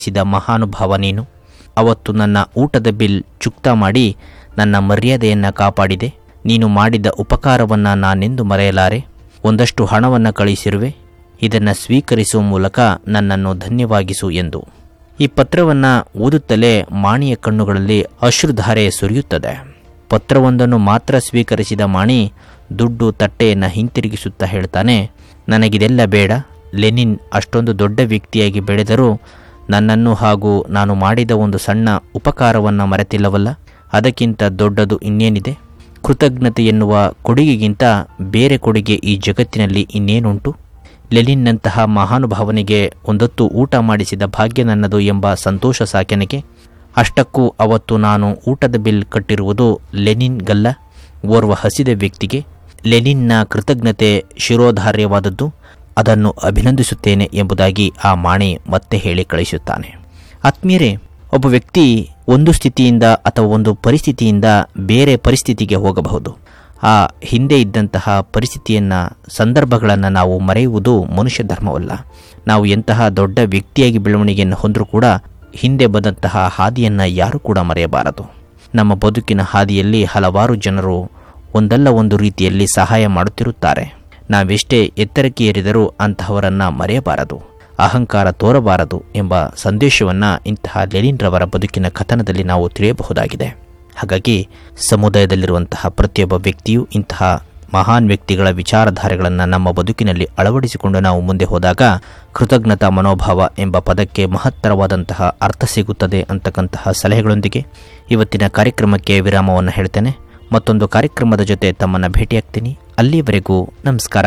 ಸಿದ ಮಹಾನುಭಾವ ನೀನು ಅವತ್ತು ನನ್ನ ಊಟದ ಬಿಲ್ ಚುಕ್ತಾ ಮಾಡಿ ನನ್ನ ಮರ್ಯಾದೆಯನ್ನು ಕಾಪಾಡಿದೆ ನೀನು ಮಾಡಿದ ಉಪಕಾರವನ್ನು ನಾನೆಂದು ಮರೆಯಲಾರೆ ಒಂದಷ್ಟು ಹಣವನ್ನು ಕಳಿಸಿರುವೆ ಇದನ್ನು ಸ್ವೀಕರಿಸುವ ಮೂಲಕ ನನ್ನನ್ನು ಧನ್ಯವಾಗಿಸು ಎಂದು ಈ ಪತ್ರವನ್ನು ಓದುತ್ತಲೇ ಮಾಣಿಯ ಕಣ್ಣುಗಳಲ್ಲಿ ಅಶ್ರುಧಾರೆ ಸುರಿಯುತ್ತದೆ ಪತ್ರವೊಂದನ್ನು ಮಾತ್ರ ಸ್ವೀಕರಿಸಿದ ಮಾಣಿ ದುಡ್ಡು ತಟ್ಟೆಯನ್ನು ಹಿಂತಿರುಗಿಸುತ್ತಾ ಹೇಳ್ತಾನೆ ನನಗಿದೆಲ್ಲ ಬೇಡ ಲೆನಿನ್ ಅಷ್ಟೊಂದು ದೊಡ್ಡ ವ್ಯಕ್ತಿಯಾಗಿ ಬೆಳೆದರೂ ನನ್ನನ್ನು ಹಾಗೂ ನಾನು ಮಾಡಿದ ಒಂದು ಸಣ್ಣ ಉಪಕಾರವನ್ನು ಮರೆತಿಲ್ಲವಲ್ಲ ಅದಕ್ಕಿಂತ ದೊಡ್ಡದು ಇನ್ನೇನಿದೆ ಕೃತಜ್ಞತೆ ಎನ್ನುವ ಕೊಡುಗೆಗಿಂತ ಬೇರೆ ಕೊಡುಗೆ ಈ ಜಗತ್ತಿನಲ್ಲಿ ಇನ್ನೇನುಂಟು ಲೆನಿನ್ನಂತಹ ಮಹಾನುಭಾವನಿಗೆ ಒಂದೊತ್ತು ಊಟ ಮಾಡಿಸಿದ ಭಾಗ್ಯ ನನ್ನದು ಎಂಬ ಸಂತೋಷ ಸಾಕೆನಗೆ ಅಷ್ಟಕ್ಕೂ ಅವತ್ತು ನಾನು ಊಟದ ಬಿಲ್ ಕಟ್ಟಿರುವುದು ಲೆನಿನ್ಗಲ್ಲ ಓರ್ವ ಹಸಿದ ವ್ಯಕ್ತಿಗೆ ಲೆನಿನ್ನ ಕೃತಜ್ಞತೆ ಶಿರೋಧಾರ್ಯವಾದದ್ದು ಅದನ್ನು ಅಭಿನಂದಿಸುತ್ತೇನೆ ಎಂಬುದಾಗಿ ಆ ಮಾಣಿ ಮತ್ತೆ ಹೇಳಿ ಕಳಿಸುತ್ತಾನೆ ಆತ್ಮೀಯರೇ ಒಬ್ಬ ವ್ಯಕ್ತಿ ಒಂದು ಸ್ಥಿತಿಯಿಂದ ಅಥವಾ ಒಂದು ಪರಿಸ್ಥಿತಿಯಿಂದ ಬೇರೆ ಪರಿಸ್ಥಿತಿಗೆ ಹೋಗಬಹುದು ಆ ಹಿಂದೆ ಇದ್ದಂತಹ ಪರಿಸ್ಥಿತಿಯನ್ನು ಸಂದರ್ಭಗಳನ್ನು ನಾವು ಮರೆಯುವುದು ಮನುಷ್ಯ ಧರ್ಮವಲ್ಲ ನಾವು ಎಂತಹ ದೊಡ್ಡ ವ್ಯಕ್ತಿಯಾಗಿ ಬೆಳವಣಿಗೆಯನ್ನು ಹೊಂದರೂ ಕೂಡ ಹಿಂದೆ ಬಂದಂತಹ ಹಾದಿಯನ್ನು ಯಾರೂ ಕೂಡ ಮರೆಯಬಾರದು ನಮ್ಮ ಬದುಕಿನ ಹಾದಿಯಲ್ಲಿ ಹಲವಾರು ಜನರು ಒಂದಲ್ಲ ಒಂದು ರೀತಿಯಲ್ಲಿ ಸಹಾಯ ಮಾಡುತ್ತಿರುತ್ತಾರೆ ನಾವೆಷ್ಟೇ ಎತ್ತರಕ್ಕೆ ಏರಿದರೂ ಅಂತಹವರನ್ನು ಮರೆಯಬಾರದು ಅಹಂಕಾರ ತೋರಬಾರದು ಎಂಬ ಸಂದೇಶವನ್ನು ಇಂತಹ ಲೆನಿನ್ರವರ ಬದುಕಿನ ಕಥನದಲ್ಲಿ ನಾವು ತಿಳಿಯಬಹುದಾಗಿದೆ ಹಾಗಾಗಿ ಸಮುದಾಯದಲ್ಲಿರುವಂತಹ ಪ್ರತಿಯೊಬ್ಬ ವ್ಯಕ್ತಿಯೂ ಇಂತಹ ಮಹಾನ್ ವ್ಯಕ್ತಿಗಳ ವಿಚಾರಧಾರೆಗಳನ್ನು ನಮ್ಮ ಬದುಕಿನಲ್ಲಿ ಅಳವಡಿಸಿಕೊಂಡು ನಾವು ಮುಂದೆ ಹೋದಾಗ ಕೃತಜ್ಞತಾ ಮನೋಭಾವ ಎಂಬ ಪದಕ್ಕೆ ಮಹತ್ತರವಾದಂತಹ ಅರ್ಥ ಸಿಗುತ್ತದೆ ಅಂತಕ್ಕಂತಹ ಸಲಹೆಗಳೊಂದಿಗೆ ಇವತ್ತಿನ ಕಾರ್ಯಕ್ರಮಕ್ಕೆ ವಿರಾಮವನ್ನು ಹೇಳ್ತೇನೆ ಮತ್ತೊಂದು ಕಾರ್ಯಕ್ರಮದ ಜೊತೆ ತಮ್ಮನ್ನು ಭೇಟಿಯಾಗ್ತೀನಿ ಅಲ್ಲಿವರೆಗೂ ನಮಸ್ಕಾರ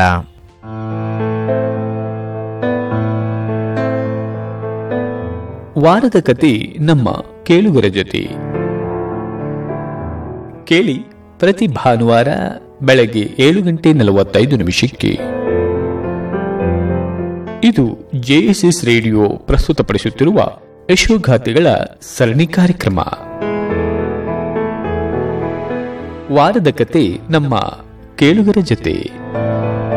ವಾರದ ಕತೆ ನಮ್ಮ ಕೇಳುಗರ ಜೊತೆ ಕೇಳಿ ಪ್ರತಿ ಭಾನುವಾರ ಬೆಳಗ್ಗೆ ಏಳು ಗಂಟೆ ನಲವತ್ತೈದು ನಿಮಿಷಕ್ಕೆ ಇದು ಜೆಎಸ್ಎಸ್ ರೇಡಿಯೋ ಪ್ರಸ್ತುತಪಡಿಸುತ್ತಿರುವ ಯಶೋಗಾಥೆಗಳ ಸರಣಿ ಕಾರ್ಯಕ್ರಮ ವಾರದ ಕತೆ ನಮ್ಮ ಕೇಳುಗರ ಜೊತೆ